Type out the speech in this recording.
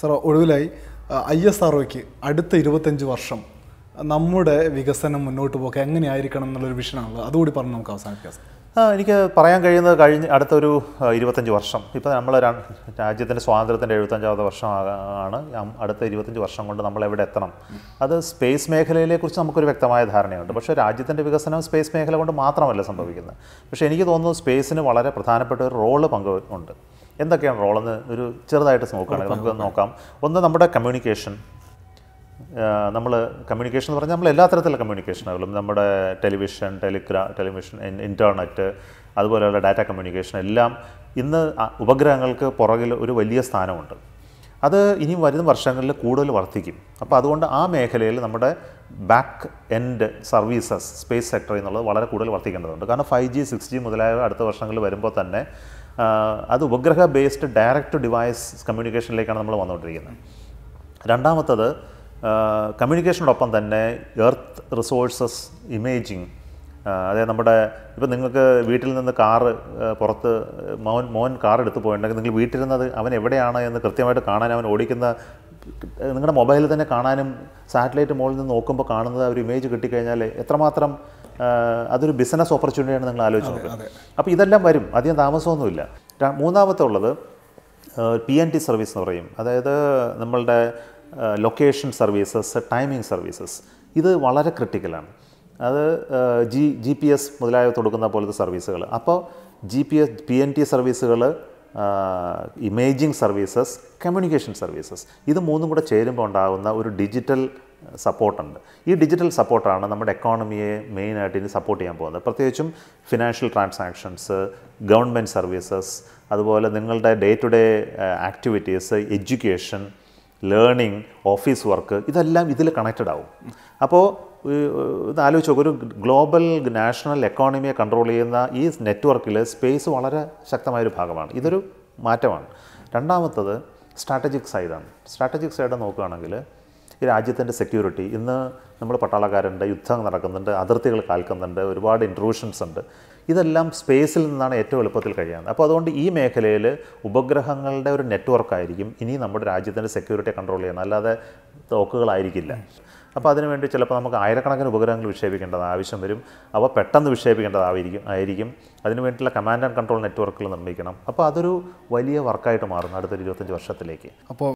sir ഒടുവിലായി I S R അടുത്ത ഇരുപത്തഞ്ച് വർഷം നമ്മുടെ വികസനം മുന്നോട്ട് പോക്ക് എങ്ങനെയായിരിക്കണം എന്നുള്ളൊരു വിഷയമാണല്ലോ അതുകൂടി പറഞ്ഞ് നമുക്ക് അവസാനിപ്പിക്കാം സാർ ആ, എനിക്ക് പറയാൻ കഴിയുന്നത് കഴിഞ്ഞ അടുത്തൊരു ആ, ഇരുപത്തഞ്ച് വർഷം ഇപ്പോൾ നമ്മൾ രാജ്യത്തിൻ്റെ സ്വാതന്ത്ര്യത്തിൻ്റെ എഴുപത്തഞ്ചാമത്തെ വർഷം ആ- ആണ് അം- അടുത്ത ഇരുപത്തഞ്ച് വർഷം കൊണ്ട് നമ്മൾ എവിടെ എത്തണം അത് സ്പേസ് മേഖലയിലെ കുറിച്ച് നമുക്കൊരു വ്യക്തമായ ധാരണയുണ്ട് പക്ഷേ രാജ്യത്തിൻ്റെ വികസനം സ്പേസ് മേഖല കൊണ്ട് മാത്രമല്ല സംഭവിക്കുന്നത് പക്ഷേ എനിക്ക് തോന്നുന്നു സ്പേസിന് വളരെ കമ്മ്യൂണിക്കേറ്റ ഒരു റോള് പങ്ക് ഉണ്ട് എന്തൊക്കെയാണ് റോളെന്ന് ഒരു ചെറുതായിട്ട് നോക്കുകയാണെങ്കിൽ നമുക്ക് നോക്കാം ഒന്ന് നമ്മുടെ കമ്മ്യൂണിക്കേഷൻ നമ്മൾ കമ്മ്യൂണിക്കേഷൻ എന്ന് പറഞ്ഞാൽ നമ്മൾ എല്ലാ തരത്തിലുള്ള കമ്മ്യൂണിക്കേഷനുകളും നമ്മുടെ ടെലിവിഷൻ ടെലിഗ്രാ ടെലിവിഷൻ ഇൻ്റർനെറ്റ് അതുപോലെയുള്ള ഡാറ്റ കമ്മ്യൂണിക്കേഷൻ എല്ലാം ഇന്ന് ആ ഉപഗ്രഹങ്ങൾക്ക് പുറകിൽ ഒരു വലിയ സ്ഥാനമുണ്ട് അത് ഇനി വരുന്ന വർഷങ്ങളിൽ കൂടുതൽ വർദ്ധിക്കും അപ്പോൾ അതുകൊണ്ട് ആ മേഖലയിൽ നമ്മുടെ back end services space sector എന്നുള്ളത് വളരെ കൂടുതൽ വർദ്ധിക്കേണ്ടതുണ്ട് കാരണം ഫൈവ് ജി സിക്സ് ജി മുതലായവ അടുത്ത വർഷങ്ങളിൽ വരുമ്പോൾ തന്നെ ആ, അത് ഉപഗ്രഹ ബേസ്ഡ് ഡയറക്റ്റ് ഡിവൈസ് കമ്മ്യൂണിക്കേഷനിലേക്കാണ് നമ്മൾ വന്നുകൊണ്ടിരിക്കുന്നത് രണ്ടാമത്തത് കമ്മ്യൂണിക്കേഷനോടൊപ്പം തന്നെ എർത്ത് റിസോഴ്സസ് ഇമേജിങ് അതായത് നമ്മുടെ ഇപ്പം നിങ്ങൾക്ക് വീട്ടിൽ നിന്ന് കാറ് പുറത്ത് മോൻ മോൻ കാർ എടുത്ത് പോയിട്ടുണ്ടെങ്കിൽ നിങ്ങൾ വീട്ടിലിരുന്നത് അവൻ എവിടെയാണ് എന്ന് കൃത്യമായിട്ട് കാണാൻ അവൻ ഓടിക്കുന്ന നിങ്ങളുടെ മൊബൈലിൽ തന്നെ കാണാനും സാറ്റലൈറ്റ് മുകളിൽ നിന്ന് നോക്കുമ്പോൾ കാണുന്നത് ആ ഒരു ഇമേജ് കിട്ടിക്കഴിഞ്ഞാൽ എത്രമാത്രം ആ, അതൊരു ബിസിനസ് ഓപ്പർച്യൂണിറ്റിയാണ് നിങ്ങൾ ആലോചിച്ച് നോക്കുക അപ്പോൾ ഇതെല്ലാം വരും അധികം താമസമൊന്നുമില്ല ര- മൂന്നാമത്തെ ഉള്ളത് പി എൻ ടി സർവീസ് എന്ന് പറയും അതായത് നമ്മളുടെ ലൊക്കേഷൻ സർവീസസ് ടൈമിംഗ് സർവീസസ് ഇത് വളരെ ക്രിട്ടിക്കലാണ് അത് ജി ജി പി എസ് മുതലായവ കൊടുക്കുന്ന പോലത്തെ സർവീസുകൾ അപ്പോൾ G P S P N T സർവീസുകൾ ഇമേജിംഗ് സർവീസസ് കമ്മ്യൂണിക്കേഷൻ സർവീസസ് ഇത് മൂന്നും കൂടെ ചേരുമ്പോൾ ഉണ്ടാകുന്ന ഒരു ഡിജിറ്റൽ സപ്പോർട്ടുണ്ട് ഈ ഡിജിറ്റൽ സപ്പോർട്ടാണ് നമ്മുടെ എക്കോണമിയെ മെയിനായിട്ട് ഇനി സപ്പോർട്ട് ചെയ്യാൻ പോകുന്നത് പ്രത്യേകിച്ചും ഫിനാൻഷ്യൽ ട്രാൻസാക്ഷൻസ് ഗവൺമെൻറ് സർവീസസ് അതുപോലെ നിങ്ങളുടെ day to day activities education learning office work ഇതെല്ലാം ഇതിൽ കണക്റ്റഡ് ആവും അപ്പോൾ ഇത് ആലോചിച്ച് നോക്ക് ഒരു ഗ്ലോബൽ നാഷണൽ എക്കോണമിയെ കൺട്രോൾ ചെയ്യുന്ന ഈ നെറ്റ്വർക്കിൽ സ്പേസ് വളരെ ശക്തമായൊരു ഭാഗമാണ് ഇതൊരു മാറ്റമാണ് രണ്ടാമത്തത് സ്ട്രാറ്റജിക് സൈഡാണ് സ്ട്രാറ്റജിക് സൈഡ് നോക്കുകയാണെങ്കിൽ ഈ രാജ്യത്തിൻ്റെ സെക്യൂരിറ്റി ഇന്ന് നമ്മൾ പട്ടാളക്കാരുണ്ട് യുദ്ധം നടക്കുന്നുണ്ട് അതിർത്തികൾ കാൽക്കുന്നുണ്ട് ഒരുപാട് ഇൻട്രൂഷൻസ് ഉണ്ട് ഇതെല്ലാം സ്പേസിൽ നിന്നാണ് ഏറ്റവും എളുപ്പത്തിൽ കഴിയുന്നത് അപ്പോൾ അതുകൊണ്ട് ഈ മേഖലയിൽ ഉപഗ്രഹങ്ങളുടെ ഒരു നെറ്റ്വർക്കായിരിക്കും ഇനി നമ്മുടെ രാജ്യത്തിൻ്റെ സെക്യൂരിറ്റിയെ കൺട്രോൾ ചെയ്യുന്നത് അല്ലാതെ തോക്കുകളായിരിക്കില്ല അപ്പോൾ അതിനുവേണ്ടി ചിലപ്പോൾ നമുക്ക് ആയിരക്കണക്കിന് ഉപഗ്രഹങ്ങൾ വിക്ഷേപിക്കേണ്ടത് ആവശ്യം വരും അവ പെട്ടെന്ന് വിക്ഷേപിക്കേണ്ടതായിരിക്കും ആയിരിക്കും അതിനു വേണ്ടിയിട്ടുള്ള കമാൻഡ് ആൻഡ് കൺട്രോൾ നെറ്റ്വർക്കുകൾ നിർമ്മിക്കണം അപ്പോൾ അതൊരു വലിയ വർക്കായിട്ട് മാറും അടുത്തൊരു ഇരുപത്തഞ്ച് വർഷത്തിലേക്ക് അപ്പോൾ